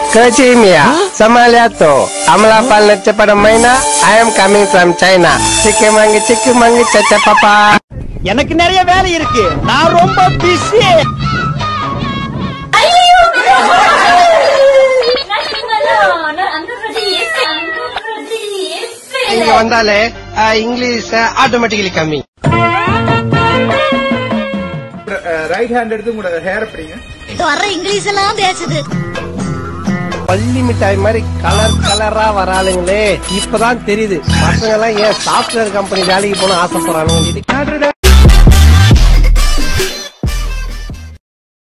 Kejimia, Samaliato, Amla Pal Cepada Maina, I am coming from China. Ciki mangi, ciki mangi, caca papa. எனக்கு நிறைய வேலை இருக்கு நான் ரொம்ப பிஸி இங்க வந்தாலே இங்கிலீஷ் ஆட்டோமேட்டிக்கலி கம்மி ரைட் ஹேண்ட் எடுத்து உங்களோட ஹேர் அப்படிங்க வர்ற இங்கிலீஷ் எல்லாம் பேசுது பள்ளி மிட்டாய் மாதிரி கலர் கலரா வராளுங்களே இப்பதான் தெரியுது பசங்க எல்லாம் ஏன் சாப்ட்வேர் கம்பெனி வேலைக்கு போன ஆசைப்படுறானுங்க